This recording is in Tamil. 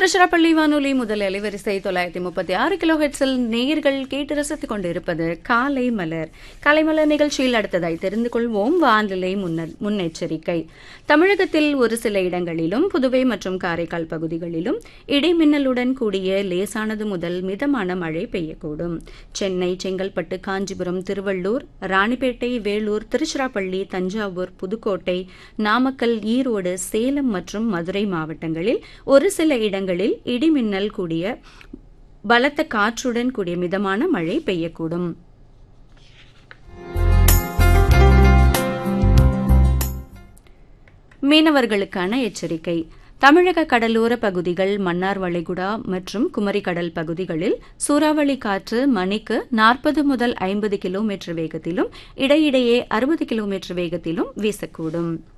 திருச்சிராப்பள்ளி வானொலி முதல் அலைவரிசை தொள்ளாயிரத்தி முப்பத்தி ஆறு கிலோ ஹெட்ஸில் நேயர்கள் கேட்டு ரசித்துக் கொண்டிருப்பது காலை மலர் காலை மலர் நிகழ்ச்சியில் அடுத்ததாய் தெரிந்து கொள்வோம் வானிலை முன்ன- முன்னெச்சரிக்கை தமிழகத்தில் ஒரு சில இடங்களிலும் புதுவை மற்றும் காரைக்கால் பகுதிகளிலும் இடிமின்னலுடன் கூடிய லேசானது முதல் மிதமான மழை பெய்யக்கூடும் சென்னை செங்கல்பட்டு காஞ்சிபுரம் திருவள்ளூர் ராணிப்பேட்டை வேலூர் திருச்சிராப்பள்ளி தஞ்சாவூர் புதுக்கோட்டை நாமக்கல் ஈரோடு சேலம் மற்றும் மதுரை மாவட்டங்களில் ஒரு சில இடங்களில் இடிமின்னல் கூடிய பலத்த காற்றுடன் கூடிய மிதமான மழை பெய்யக்கூடும் மீனவர்களுக்கான எச்சரிக்கை தமிழக கடலோர பகுதிகள் மன்னார் வளைகுடா மற்றும் குமரிக்கடல் பகுதிகளில் சூறாவளி காற்று மணிக்கு நாற்பது முதல் ஐம்பது கிலோமீட்டர் வேகத்திலும் இடையிடையே அறுபது கிலோமீட்டர் வேகத்திலும் வீசக்கூடும்